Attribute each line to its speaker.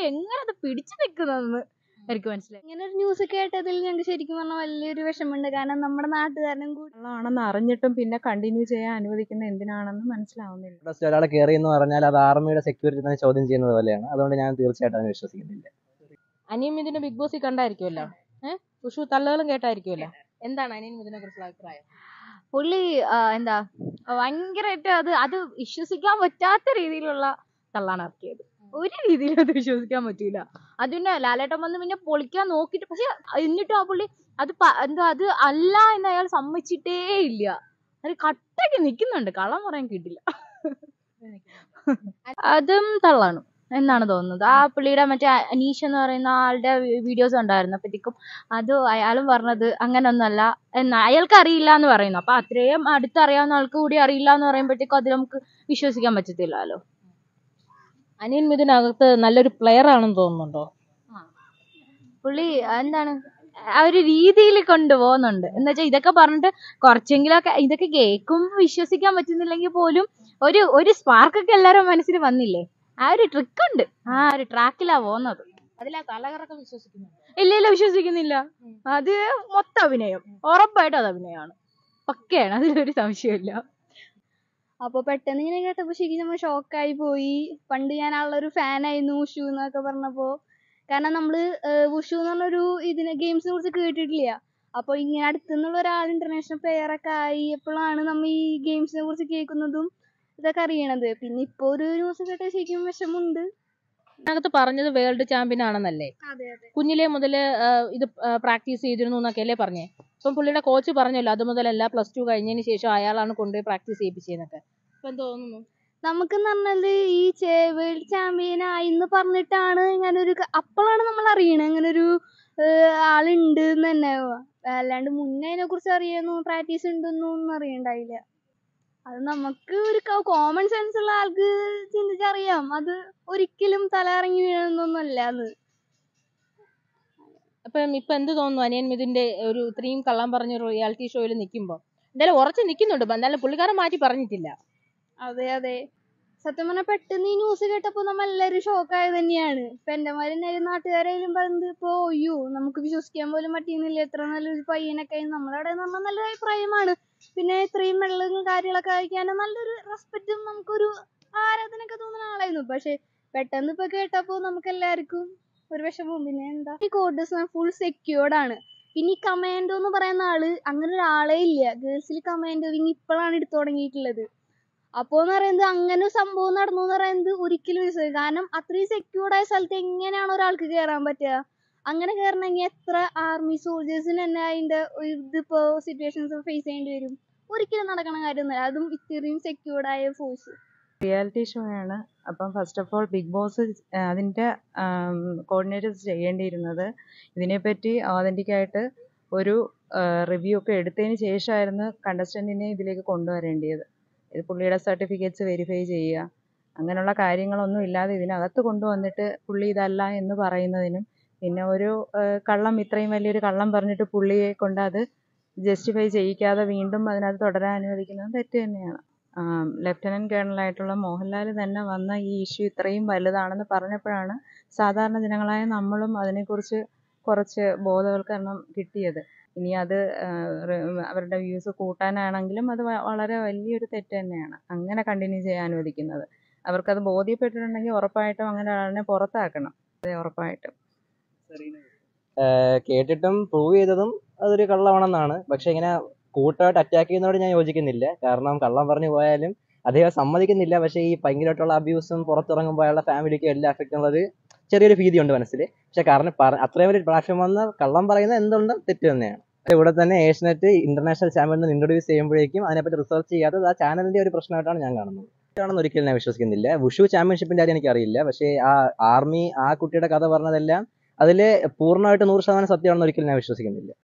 Speaker 1: പുള്ളി എങ്ങനെ അത് പിടിച്ചു നിൽക്കുന്നതെന്ന് എനിക്ക് മനസ്സിലായി
Speaker 2: ഇങ്ങനെ ഒരു ന്യൂസ് കേട്ടതിൽ ഞങ്ങൾക്ക് ശരിക്കും പറഞ്ഞാൽ വലിയൊരു വിഷമമുണ്ട് കാരണം നമ്മുടെ നാട്ടുകാരനും കൂടി
Speaker 3: ആണെന്ന് അറിഞ്ഞിട്ടും പിന്നെ കണ്ടിന്യൂ ചെയ്യാൻ അനുവദിക്കുന്ന എന്തിനാണെന്ന് മനസ്സിലാവുന്നില്ല
Speaker 4: ജസ്റ്റ് ഒരാളെ കയറി എന്ന് പറഞ്ഞാൽ അത് ആർമിയുടെ സെക്യൂരിറ്റി തന്നെ ചോദ്യം ചെയ്യുന്നത് പോലെയാണ് അതുകൊണ്ട് ഞാൻ തീർച്ചയായിട്ടും അതിനെ വിശ്വസിക്കുന്നില്ല
Speaker 5: അനിയും ഇതിന് ബിഗ് ബോസിൽ കണ്ടായിരിക്കുമല്ലോ ഏഹ് ഉഷു തള്ളുകളും കേട്ടായിരിക്കുമല്ലോ എന്താണ് അനിയൻ ഇതിനെ കുറിച്ചുള്ള അഭിപ്രായം
Speaker 1: പുള്ളി ആ, എന്താ ഭയങ്കരമായിട്ട് അത് അത് വിശ്വസിക്കാൻ പറ്റാത്ത രീതിയിലുള്ള തള്ളാണ് ഇറക്കിയത് ഒരു രീതിയിലും അത് വിശ്വസിക്കാൻ പറ്റൂല അത് പിന്നെ ലാലേട്ടൻ വന്ന് പിന്നെ പൊളിക്കാൻ നോക്കിയിട്ട് പക്ഷെ എന്നിട്ടും ആ പുള്ളി അത് പ- എന്താ അത് അല്ല എന്ന് അയാൾ സമ്മതിച്ചിട്ടേ ഇല്ല അത് കട്ടയ്ക്ക് നിൽക്കുന്നുണ്ട് കള്ളം പറയാൻ കിട്ടില്ല അതും തള്ളാണ് എന്നാണ് തോന്നുന്നത് ആ പുള്ളിയുടെ മറ്റേ അനീഷ് എന്ന് പറയുന്ന ആളുടെ വീഡിയോസ് ഉണ്ടായിരുന്നു അപ്പഴത്തേക്കും അത് അയാളും പറഞ്ഞത് അങ്ങനൊന്നല്ല എന്ന് അയാൾക്ക് അറിയില്ല എന്ന് പറയുന്നു അപ്പൊ അത്രയും അടുത്തറിയാവുന്ന ആൾക്ക് കൂടി അറിയില്ല എന്ന് പറയുമ്പോഴത്തേക്കും അത് നമുക്ക് വിശ്വസിക്കാൻ പറ്റത്തില്ലല്ലോ
Speaker 5: അനിയൻ ഇതിനകത്ത് നല്ലൊരു പ്ലെയർ ആണെന്ന് തോന്നുന്നുണ്ടോ
Speaker 1: പുള്ളി എന്താണ് ആ ഒരു രീതിയിൽ കൊണ്ടുപോകുന്നുണ്ട് എന്ന് വെച്ചാൽ ഇതൊക്കെ പറഞ്ഞിട്ട് കുറച്ചെങ്കിലൊക്കെ ഇതൊക്കെ കേൾക്കുമ്പോൾ വിശ്വസിക്കാൻ പറ്റുന്നില്ലെങ്കിൽ പോലും ഒരു ഒരു സ്പാർക്കൊക്കെ എല്ലാവരും മനസ്സിൽ വന്നില്ലേ ആ ഒരു ട്രിക്ക് ഉണ്ട് ആ ഒരു ട്രാക്കിലാ പോകുന്നത്
Speaker 5: അതിലാ തലകറക്കം വിശ്വസിക്കുന്നുണ്ട്
Speaker 1: ഇല്ല ഇല്ല വിശ്വസിക്കുന്നില്ല അത് മൊത്തം അഭിനയം ഉറപ്പായിട്ടും അത് അഭിനയമാണ് പക്കയാണ് അതിലൊരു സംശയമില്ല
Speaker 2: അപ്പൊ പെട്ടെന്ന് ഇങ്ങനെ കേട്ടപ്പോ ശരിക്കും നമ്മൾ ഷോക്കായി പോയി പണ്ട് ഞാൻ ആളുടെ ഒരു ഫാനായിരുന്നു ഉഷു എന്നൊക്കെ പറഞ്ഞപ്പോ കാരണം നമ്മള് ഏഹ് ഉഷു എന്ന് പറഞ്ഞൊരു ഇതിനെ ഗെയിംസിനെ കുറിച്ച് കേട്ടിട്ടില്ല അപ്പൊ ഇങ്ങനെ അടുത്തുനിന്നുള്ള ഒരാൾ ഇന്റർനാഷണൽ പ്ലെയർ ഒക്കെ ആയപ്പോഴാണ് നമ്മ ഈ ഗെയിംസിനെ കുറിച്ച് കേൾക്കുന്നതും ഇതൊക്കെ അറിയണത് പിന്നെ ഇപ്പൊ ഒരു ന്യൂസ് കേട്ട ശരിക്കും വിഷമമുണ്ട്
Speaker 5: ഇതിനകത്ത് പറഞ്ഞത് വേൾഡ് ചാമ്പ്യൻ ആണെന്നല്ലേ
Speaker 2: അതെ അതെ
Speaker 5: കുഞ്ഞിലെ മുതൽ ഇത് പ്രാക്ടീസ് ചെയ്തിരുന്നു എന്നൊക്കെ അല്ലേ പറഞ്ഞേ ഇപ്പം പുള്ളിയുടെ കോച്ച് പറഞ്ഞല്ലോ അത് മുതലല്ല പ്ലസ് ടു കഴിഞ്ഞതിന് ശേഷം അയാളാണ് കൊണ്ടുപോയി പ്രാക്ടീസ് ചെയ്യിപ്പിച്ചതെന്നൊക്കെ ഇപ്പൊ എന്ത് തോന്നുന്നു
Speaker 2: നമുക്കെന്ന് പറഞ്ഞാല് ഈ വേൾഡ് ചാമ്പ്യൻ ആയിന്ന് പറഞ്ഞിട്ടാണ് ഇങ്ങനെ ഒരു അപ്പോഴാണ് നമ്മൾ അറിയണത് ഇങ്ങനെ ഒരു ആളുണ്ട് എന്ന് തന്നെ അല്ലാണ്ട് മുന്നേ അതിനെ കുറിച്ച് അറിയാനോ പ്രാക്ടീസ് ഉണ്ടെന്നോ ഒന്നും അറിയണ്ടായില്ല അത് നമുക്ക് ഒരു കോമൺ സെൻസ് ഉള്ള ആൾക്ക് ചിന്തിച്ചറിയാം അത് ഒരിക്കലും തല ഇറങ്ങി വീഴുന്നൊന്നുമല്ല അത്
Speaker 5: അപ്പം ഇപ്പൊ എന്ത് തോന്നുന്നു അനിയൻ മിഥുന്റെ ഒരു ഇത്രയും കള്ളം പറഞ്ഞ ഒരു റിയാലിറ്റി ഷോയിൽ നിൽക്കുമ്പോൾ എന്തായാലും ഉറച്ചു നിൽക്കുന്നുണ്ട് എന്തായാലും പുള്ളിക്കാരൻ മാറ്റി പറഞ്ഞിട്ടില്ല
Speaker 2: അതെ അതെ സത്യം പറഞ്ഞാൽ പെട്ടെന്ന് ഈ ന്യൂസ് കേട്ടപ്പോൾ നമ്മൾ എല്ലാവരും ഷോക്കായത് തന്നെയാണ് ഇപ്പൊ എൻ്റെ മാരും നാട്ടുകാരായാലും പറയുന്നത് ഇപ്പൊ അയ്യോ നമുക്ക് വിശ്വസിക്കാൻ പോലും പറ്റിയുന്നില്ല എത്ര നല്ലൊരു പയ്യനൊക്കെ നമ്മുടെ അവിടെ എന്ന് പറഞ്ഞാൽ നല്ലൊരു അഭിപ്രായമാണ് പിന്നെ ഇത്രയും വെള്ളവും കാര്യങ്ങളൊക്കെ കഴിക്കാനും നല്ലൊരു റെസ്പെക്റ്റും നമുക്കൊരു ആരാധനയൊക്കെ തോന്നുന്ന ആളായിരുന്നു പക്ഷെ പെട്ടെന്ന് ഇപ്പൊ കേട്ടപ്പോൾ നമുക്ക് എല്ലാവർക്കും ഒരു വിഷമവും പിന്നെ എന്താ ഈ കോർട്ടേഴ്സ് ഫുൾ സെക്യൂർഡ് ആണ് പിന്നെ ഈ കമാൻഡോ എന്ന് പറയുന്ന ആള് അങ്ങനെ ഒരാളേ ഇല്ല ഗേൾസിൽ കമാൻഡോ ഇനി ഇപ്പോഴാണ് എടുത്തു തുടങ്ങിയിട്ടുള്ളത് അപ്പോന്ന് പറയുന്നത് അങ്ങനെ ഒരു സംഭവം നടന്നു എന്ന് പറയുന്നത് ഒരിക്കലും വിശ്വസിക്കില്ല കാരണം അത്രയും സെക്യൂർഡ് ആയ സ്ഥലത്ത് എങ്ങനെയാണ് ഒരാൾക്ക് കയറാൻ പറ്റുക അങ്ങനെ കയറണമെങ്കിൽ എത്ര ആർമി സോൾജേഴ്സിന് തന്നെ അതിന്റെ ഒരു ഇതിപ്പോ സിറ്റുവേഷൻസ് ഫേസ് ചെയ്യേണ്ടി വരും ഒരിക്കലും നടക്കണ കാര്യമൊന്നുമല്ല അതും ഇത്രയും സെക്യൂർഡ് ആയ ഫോഴ്സ്
Speaker 3: റിയാലിറ്റി ഷോ ആണ് അപ്പം first of all Bigg Boss അതിൻ്റെ കോർഡിനേറ്റേഴ്സ് ചെയ്യേണ്ടിയിരുന്നത് ഇതിനെപ്പറ്റി authentic ആയിട്ട് ഒരു റിവ്യൂ ഒക്കെ എടുത്തതിന് ശേഷമായിരുന്നു കണ്ടസ്റ്റൻറ്റിനെ ഇതിലേക്ക് കൊണ്ടുവരേണ്ടത് ഇത് പുള്ളിയുടെ സർട്ടിഫിക്കറ്റ്സ് വെരിഫൈ ചെയ്യുക അങ്ങനെയുള്ള കാര്യങ്ങളൊന്നും ഇല്ലാതെ ഇതിനകത്ത് കൊണ്ടുവന്നിട്ട് പുള്ളി ഇതല്ല എന്ന് പറയുന്നതിനും പിന്നെ ഒരു ആ, കള്ളം ഇത്രയും വലിയൊരു കള്ളം പറഞ്ഞിട്ട് പുള്ളിയെ കൊണ്ട് അത് ജസ്റ്റിഫൈ ചെയ്യിക്കാതെ വീണ്ടും അതിനകത്ത് തുടരാൻ അനുവദിക്കുന്നത് തെറ്റ് തന്നെയാണ് ലെഫ്റ്റനന്റ് കേണലായിട്ടുള്ള മോഹൻലാൽ തന്നെ വന്ന ഈ ഇഷ്യൂ ഇത്രയും വലുതാണെന്ന് പറഞ്ഞപ്പോഴാണ് സാധാരണ ജനങ്ങളായ നമ്മളും അതിനെക്കുറിച്ച് കുറച്ച് ബോധവൽക്കരണം കിട്ടിയത് ഇനി അത് ആ, റെ- അവരുടെ വ്യൂസ് കൂട്ടാനാണെങ്കിലും അത് വ- വളരെ വലിയൊരു തെറ്റ് തന്നെയാണ് അങ്ങനെ കണ്ടിന്യൂ ചെയ്യാൻ അനുവദിക്കുന്നത് അവർക്കത് ബോധ്യപ്പെട്ടിട്ടുണ്ടെങ്കിൽ ഉറപ്പായിട്ടും അങ്ങനെ ഒരാളിനെ പുറത്താക്കണം അതെ ഉറപ്പായിട്ടും
Speaker 4: ഏഹ് കേട്ടിട്ടും പ്രൂവ് ചെയ്തതും അതൊരു കള്ളമാണെന്നാണ് പക്ഷെ ഇങ്ങനെ കൂട്ടമായിട്ട് അറ്റാക്ക് ചെയ്യുന്നതോട് ഞാൻ യോജിക്കുന്നില്ല കാരണം കള്ളം പറഞ്ഞു പോയാലും അദ്ദേഹം സമ്മതിക്കുന്നില്ല പക്ഷേ ഈ ഭയങ്കരമായിട്ടുള്ള അബ്യൂസും പുറത്തിറങ്ങുമ്പോൾ അയാളുടെ ഫാമിലിക്കും എല്ലാം അഫക്റ്റ് ഉള്ളത് ചെറിയൊരു ഭീതിയുണ്ട് മനസ്സിൽ പക്ഷെ കാരണം പറ അത്രയും വലിയ പ്ലാറ്റ്ഫോം വന്ന് കള്ളം പറയുന്നത് എന്തുകൊണ്ടും തെറ്റ് തന്നെയാണ് ഇവിടെ തന്നെ ഏഷ്യനെറ്റ് ഇന്റർനാഷണൽ ചാമ്പ്യൻ ഇൻട്രൊഡ്യൂസ് ചെയ്യുമ്പോഴേക്കും അതിനെപ്പറ്റി റിസർച്ച് ചെയ്യാത്തത് ആ ചാനലിന്റെ ഒരു പ്രശ്നമായിട്ടാണ് ഞാൻ കാണുന്നത് ആണെന്ന് ഒരിക്കലും ഞാൻ വിശ്വസിക്കുന്നില്ല വുഷു ചാമ്പ്യൻഷിപ്പിന്റെ കാര്യം എനിക്കറിയില്ല പക്ഷേ ആ ആർമി ആ കുട്ടിയുടെ കഥ പറഞ്ഞതെല്ലാം അതിൽ പൂർണ്ണമായിട്ട് നൂറ് ശതമാനം സത്യമാണെന്ന് ഒരിക്കലും ഞാൻ വിശ്വസിക്കുന്നില്ല